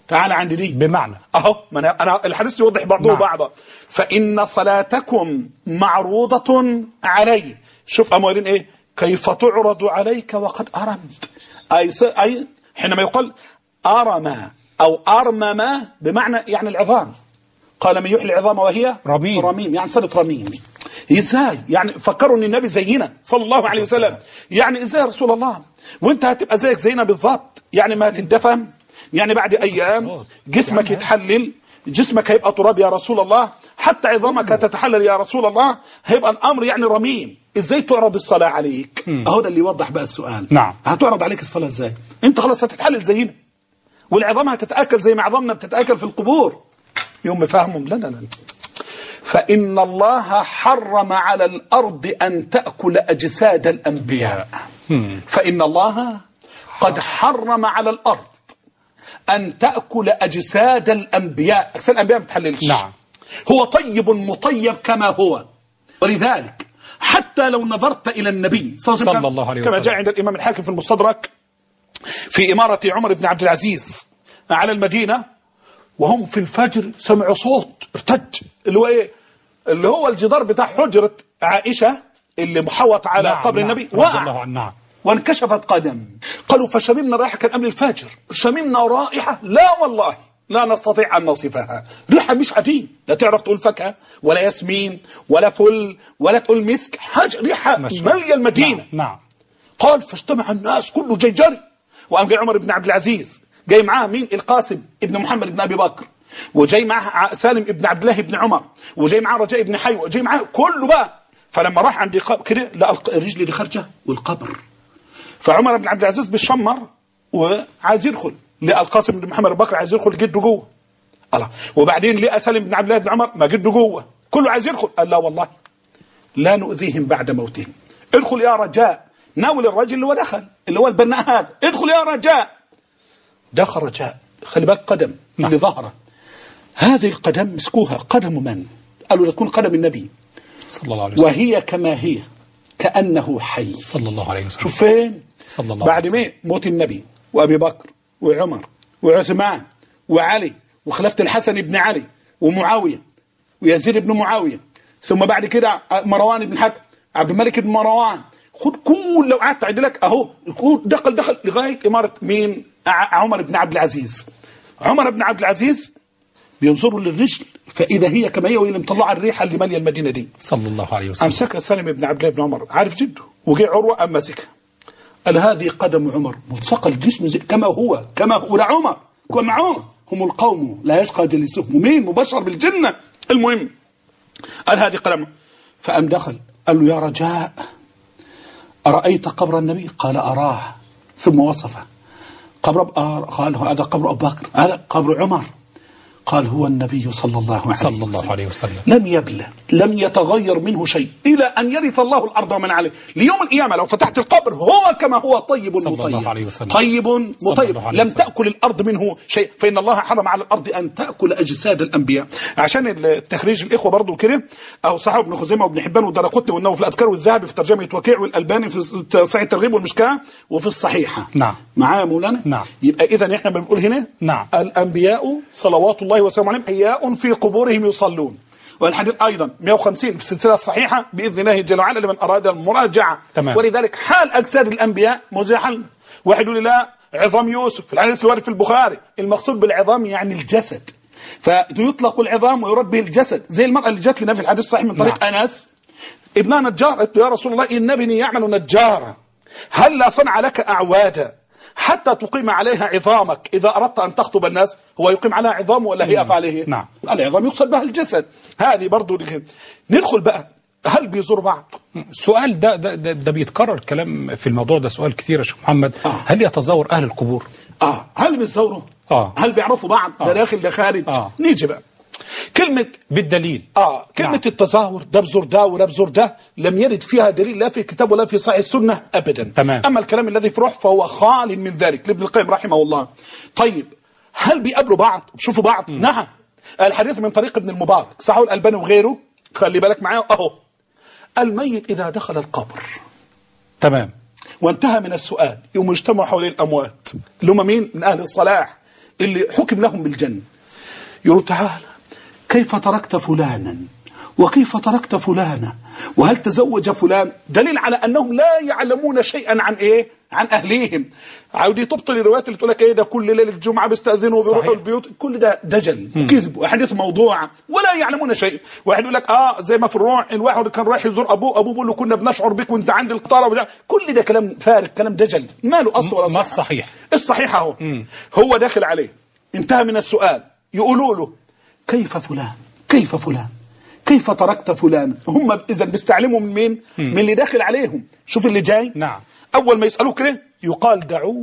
تعال عندي دي بمعنى اهو ما انا انا الحديث يوضح بعضه نعم. بعضا فان صلاتكم معروضه علي شوف اموالين ايه كيف تعرض عليك وقد ارمت اي س- اي حينما يقال ارم او ارمم بمعنى يعني العظام قال من يحيي العظام وهي رميم. رميم يعني صارت رميم ازاي يعني فكروا ان النبي زينا صلى الله عليه وسلم يعني ازاي يا رسول الله وانت هتبقى زيك زينا بالضبط يعني ما هتندفن يعني بعد ايام جسمك يتحلل جسمك هيبقى تراب يا رسول الله حتى عظامك هتتحلل يا رسول الله هيبقى الامر يعني رميم ازاي تعرض الصلاه عليك اهو ده اللي يوضح بقى السؤال نعم. هتعرض عليك الصلاه ازاي انت خلاص هتتحلل زينا والعظام هتتاكل زي ما عظامنا بتتاكل في القبور يوم فهمهم لا لا لا فإن الله حرم على الأرض أن تأكل أجساد الأنبياء فإن الله قد حرم على الأرض أن تأكل أجساد الأنبياء أجساد الأنبياء ما بتحللش نعم. هو طيب مطيب كما هو ولذلك حتى لو نظرت إلى النبي صلى الله عليه وسلم صلى الله عليه كما وسلم. جاء عند الإمام الحاكم في المستدرك في إمارة عمر بن عبد العزيز على المدينة وهم في الفجر سمعوا صوت ارتج اللي هو ايه اللي هو الجدار بتاع حجرة عائشة اللي محوط على نعم، قبر نعم. النبي رضي الله وقع عنه نعم وانكشفت قدم قالوا فشممنا رائحة كان قبل الفجر شممنا رائحة لا والله لا نستطيع أن نصفها ريحة مش عادية لا تعرف تقول فاكهة ولا ياسمين ولا فل ولا تقول مسك حاجة ريحة ما شاء الله. مالية المدينة نعم, نعم. قال فاجتمع الناس كله جاي جري وقام جاي عمر بن عبد العزيز جاي معاه مين القاسم ابن محمد بن ابي بكر وجاي معاه ع- سالم ابن عبد الله بن عمر وجاي معاه رجاء بن حي وجاي معاه كله بقى فلما راح عند الق- كده لقى الق- الرجل اللي خارجه والقبر فعمر بن عبد العزيز بالشمر وعايز يدخل لقى القاسم بن محمد بن بكر عايز يدخل جده جوه الله وبعدين لقى سالم بن عبد الله بن عمر ما جده جوه كله عايز يدخل قال لا والله لا نؤذيهم بعد موتهم ادخل يا رجاء ناول الرجل اللي هو دخل اللي هو البناء هذا ادخل يا رجاء دخل رجاء خلي بالك قدم نعم. اللي ظهره هذه القدم مسكوها قدم من قالوا لا تكون قدم النبي صلى الله عليه وسلم وهي كما هي كأنه حي صلى الله عليه وسلم شوف فين صلى الله بعد عليه وسلم. مين موت النبي وابي بكر وعمر وعثمان وعلي وخلافه الحسن بن علي ومعاويه ويزيد بن معاويه ثم بعد كده مروان بن حكم عبد الملك بن مروان خد كل لو قعدت اعد لك اهو كل دخل دخل لغايه اماره مين ع- عمر بن عبد العزيز عمر بن عبد العزيز بينظروا للرجل فاذا هي كما هي وهي اللي مطلعه الريحه اللي ماليه المدينه دي صلى الله عليه وسلم امسكها سالم بن عبد الله بن عمر عارف جده وجي عروه ام ماسكها قال هذه قدم عمر ملصقه الجسم زي كما هو كما هو ولا عمر كون مع عمر هم القوم لا يشقى جليسهم ومين مبشر بالجنه المهم قال هذه قدم فأم دخل قال له يا رجاء أرأيت قبر النبي قال أراه ثم وصفه قبر أب... آه، قال هذا قبر أبو بكر هذا قبر عمر قال هو النبي صلى الله عليه صلى وسلم الله عليه وسلم لم يبلى لم يتغير منه شيء إلى أن يرث الله الأرض ومن عليه ليوم القيامة لو فتحت القبر هو كما هو طيب صلى مطيب الله عليه وسلم. طيب صلى مطيب الله عليه لم وسلم. تأكل الأرض منه شيء فإن الله حرم على الأرض أن تأكل أجساد الأنبياء عشان التخريج الإخوة برضو كده أو صحيح ابن خزيمة وابن حبان والدرقطني والنووي في الأذكار والذهبي في ترجمة وكيع والألباني في صحيح الترغيب والمشكاة وفي الصحيحة نعم. معايا يا مولانا نعم. يبقى إذا إحنا بنقول هنا نعم. الأنبياء صلوات الله وسلامه عليهم أحياء في قبورهم يصلون والحديث أيضا 150 في السلسلة الصحيحة بإذن الله جل وعلا لمن أراد المراجعة تمام. ولذلك حال أجساد الأنبياء مزاحا واحد يقول لي لا عظام يوسف في الحديث الوارد في البخاري المقصود بالعظام يعني الجسد فيطلق العظام ويراد به الجسد زي المرأة اللي جات لنا في الحديث الصحيح من طريق نعم. أنس ابنها نجار قالت له يا رسول الله إن ابني يعمل نجارا هل لا صنع لك أعوادا حتى تقيم عليها عظامك إذا أردت أن تخطب الناس هو يقيم عليها عظام ولا هي أفعاله نعم. العظام يقصد بها الجسد هذه برضو لك- ندخل بقى هل بيزور بعض السؤال ده ده, ده, ده بيتكرر الكلام في الموضوع ده سؤال كتير يا شيخ محمد آه. هل يتزور أهل القبور اه هل بيزوروا آه. هل بيعرفوا بعض ده آه. داخل ده خارج آه. نيجي بقى كلمة بالدليل اه كلمة نعم. التظاهر ده بزور ده وده بزور ده لم يرد فيها دليل لا في الكتاب ولا في صحيح السنة ابدا تمام. اما الكلام الذي في روح فهو خال من ذلك لابن القيم رحمه الله طيب هل بيقابلوا بعض بيشوفوا بعض نعم الحديث من طريق ابن المبارك صحيح الالباني وغيره خلي بالك معايا اهو الميت اذا دخل القبر تمام وانتهى من السؤال يوم اجتمعوا حول الأموات اللي هم مين من أهل الصلاح اللي حكم لهم بالجنة يقولوا تعالى كيف تركت فلانا وكيف تركت فلانا وهل تزوج فلان دليل على أنهم لا يعلمون شيئا عن إيه عن أهليهم عودي تبطل الروايات اللي تقول لك إيه ده كل ليلة الجمعة بيستأذنوا وبيروحوا صحيح. البيوت كل ده دجل وكذب وأحاديث موضوعة ولا يعلمون شيء واحد يقول لك اه زي ما في الروح الواحد كان رايح يزور ابوه ابوه بيقول له كنا بنشعر بك وانت عند القطاره وبتاع. كل ده كلام فارغ كلام دجل ما له اصل ولا ما صحه الصحيح؟ الصحيح اهو هو داخل عليه انتهى من السؤال يقولوا له كيف فلان كيف فلان كيف تركت فلان هم اذا بيستعلموا من مين من اللي داخل عليهم شوف اللي جاي نعم. اول ما يسالوه كده يقال دعوه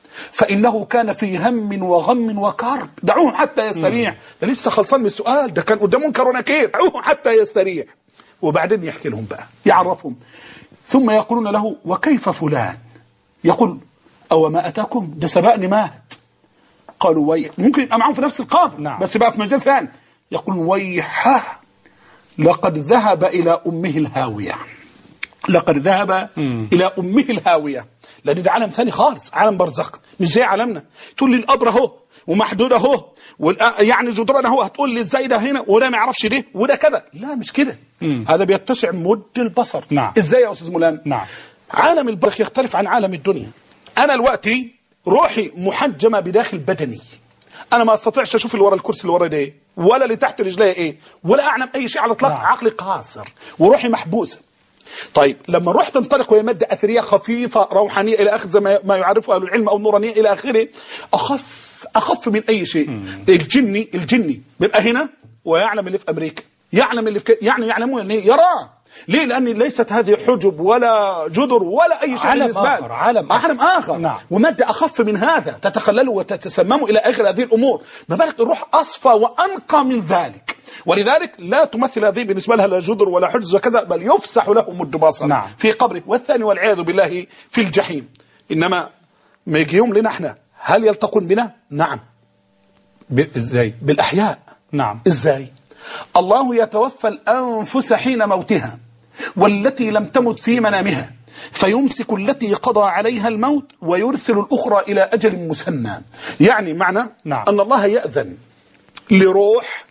فانه كان في هم وغم وكرب دعوه حتى يستريح ده لسه خلصان من السؤال ده كان قدام منكر ونكير دعوه حتى يستريح وبعدين يحكي لهم بقى يعرفهم ثم يقولون له وكيف فلان يقول او ما اتاكم ده سبقني مات قالوا ويح ممكن يبقى معاهم في نفس القبر نعم. بس بقى في مجال ثاني يقول ويحه لقد ذهب الى امه الهاويه لقد ذهب الى امه الهاويه لان ده عالم ثاني خالص عالم برزخ مش زي عالمنا تقول لي القبر اهو ومحدود اهو والآ- يعني جدران اهو هتقول لي ازاي ده هنا وده ما يعرفش ده وده كذا لا مش كده هذا بيتسع مد البصر نعم. ازاي يا استاذ ملام نعم. عالم البرزخ يختلف عن عالم الدنيا انا دلوقتي روحي محجمه بداخل بدني انا ما استطيعش اشوف اللي ورا الكرسي اللي ورا ده ايه ولا اللي تحت رجلي ايه ولا اعلم اي شيء على الاطلاق نعم. عقلي قاصر وروحي محبوسه طيب لما الروح تنطلق وهي ماده اثريه خفيفه روحانيه الى اخر زي ما ما يعرفه اهل العلم او النورانيه الى اخره اخف اخف من اي شيء الجني الجني بيبقى هنا ويعلم اللي في امريكا يعلم اللي في ك... يعني يعلمون ان إيه؟ يراه ليه لان ليست هذه حجب ولا جدر ولا اي شيء عالم بالنسبه آخر، له. عالم آخر. عالم اخر نعم. وماده اخف من هذا تتخلل وتتسمم الى اخر هذه الامور ما بالك الروح اصفى وانقى من ذلك ولذلك لا تمثل هذه بالنسبه لها لا جدر ولا حجز وكذا بل يفسح له مد بصر نعم. في قبره والثاني والعياذ بالله في الجحيم انما ما يجي يوم لنا احنا هل يلتقون بنا؟ نعم ب- ازاي؟ بالاحياء نعم ازاي الله يتوفى الانفس حين موتها والتي لم تمت في منامها فيمسك التي قضى عليها الموت ويرسل الاخرى الى اجل مسمى يعني معنى نعم. ان الله ياذن لروح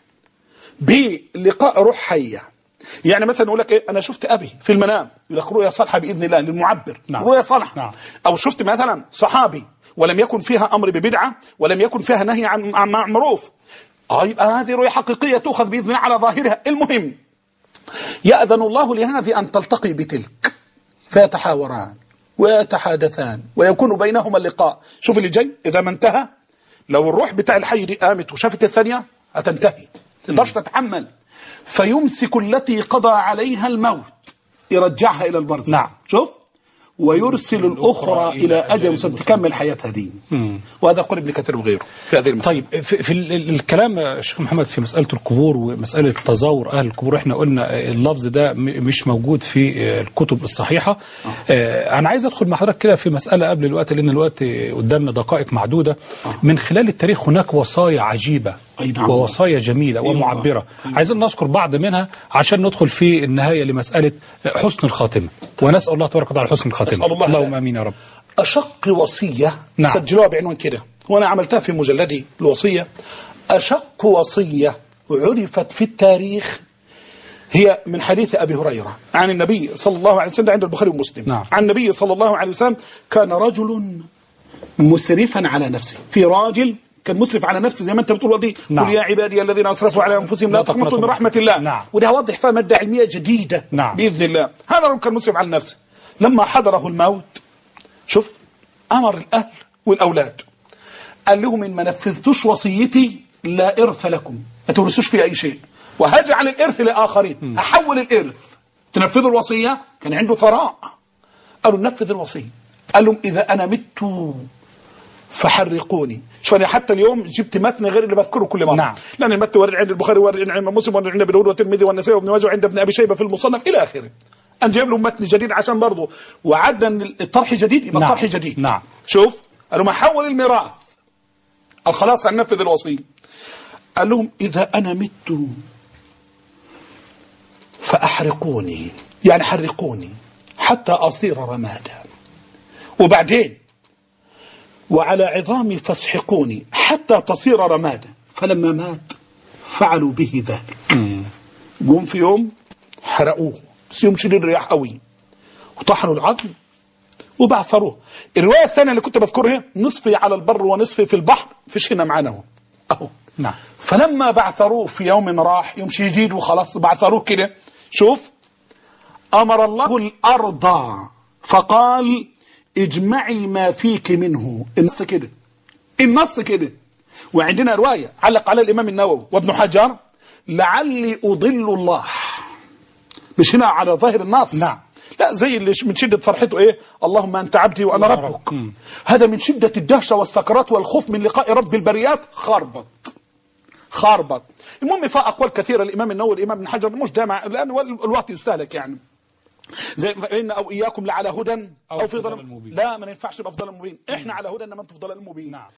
بلقاء روح حيه يعني مثلا يقول لك ايه انا شفت ابي في المنام يقول لك رؤيا صالحه باذن الله للمعبر نعم. رؤيا صالحه نعم. او شفت مثلا صحابي ولم يكن فيها امر ببدعه ولم يكن فيها نهي عن عن معروف اه يبقى هذه رؤيا حقيقيه تؤخذ باذن الله على ظاهرها المهم ياذن الله لهذه ان تلتقي بتلك فيتحاوران ويتحادثان ويكون بينهما اللقاء شوف اللي جاي اذا ما انتهى لو الروح بتاع الحي دي قامت وشافت الثانيه هتنتهي تقدرش تتحمل فيمسك التي قضى عليها الموت يرجعها الى البرزخ نعم. شوف ويرسل الاخرى الى اجل مسمى تكمل حياتها دي وهذا قول ابن كثير وغيره في هذه المسألة طيب في, في ال- ال- الكلام يا شيخ محمد في مسألة القبور ومسألة تزاور أهل القبور احنا قلنا اللفظ ده م- مش موجود في الكتب الصحيحة آه أنا عايز أدخل مع حضرتك كده في مسألة قبل الوقت لأن الوقت قدامنا دقائق معدودة من خلال التاريخ هناك وصايا عجيبة أي نعم. ووصايا جميلة ومعبرة عايزين نذكر بعض منها عشان ندخل في النهاية لمسألة حسن الخاتمة ونسأل الله تبارك وتعالى حسن الخاتمة نسأل الله اللهم ذلك. آمين يا رب أشق وصية نعم. سجلوها بعنوان كده وأنا عملتها في مجلدي الوصية أشق وصية عرفت في التاريخ هي من حديث أبي هريرة عن النبي صلى الله عليه وسلم عند البخاري ومسلم نعم. عن النبي صلى الله عليه وسلم كان رجل مسرفا على نفسه في راجل كان مسرف على نفسه زي ما انت بتقول ودي نعم. قل يا عبادي الذين اسرفوا على انفسهم لا لا تقنطوا من تقنطوا رحمه الله نعم. وده هوضح فيها ماده علميه جديده نعم. باذن الله هذا الرجل كان مسرف على نفسه لما حضره الموت شوف امر الاهل والاولاد قال لهم ان ما نفذتوش وصيتي لا ارث لكم ما تورثوش في اي شيء وهجعل الارث لاخرين احول الارث تنفذوا الوصيه كان عنده ثراء قالوا نفذ الوصيه قال لهم اذا انا مت فحرقوني شوف انا حتى اليوم جبت متن غير اللي بذكره كل مره نعم. لان المتن ورد عند البخاري ورد عند مسلم ورد عند ابن داود والترمذي والنسائي وابن ماجه وعند ابن ابي شيبه في المصنف الى اخره انا جايب لهم متن جديد عشان برضه وعدنا ان الطرح جديد يبقى نعم. الطرح جديد نعم. شوف قالوا ما حول الميراث قال خلاص هننفذ الوصيه قال لهم اذا انا مت فاحرقوني يعني حرقوني حتى اصير رمادا وبعدين وعلى عظامي فاسحقوني حتى تصير رمادا فلما مات فعلوا به ذلك مم. جم في يوم حرقوه بس يوم شديد الرياح قوي وطحنوا العظم وبعثروه الروايه الثانيه اللي كنت بذكرها نصفي على البر ونصفي في البحر فيش هنا معانا اهو اهو نعم فلما بعثروه في يوم راح يوم شديد وخلاص بعثروه كده شوف امر الله الارض فقال اجمعي ما فيك منه النص كده النص كده وعندنا روايه علق على الامام النووي وابن حجر لعلي اضل الله مش هنا على ظاهر النص نعم. لا زي اللي من شدة فرحته ايه اللهم انت عبدي وانا يا ربك رب. مم. هذا من شدة الدهشة والسكرات والخوف من لقاء رب البريات خربط خربط المهم في اقوال كثيره الامام النووي الامام ابن حجر مش جامع لان الوقت يستهلك يعني زي فإن او اياكم لعلى هدى او, أو في ضلال مبين. لا ما ينفعش يبقى في ضلال مبين احنا على هدى انما انتم في ضلال مبين نعم.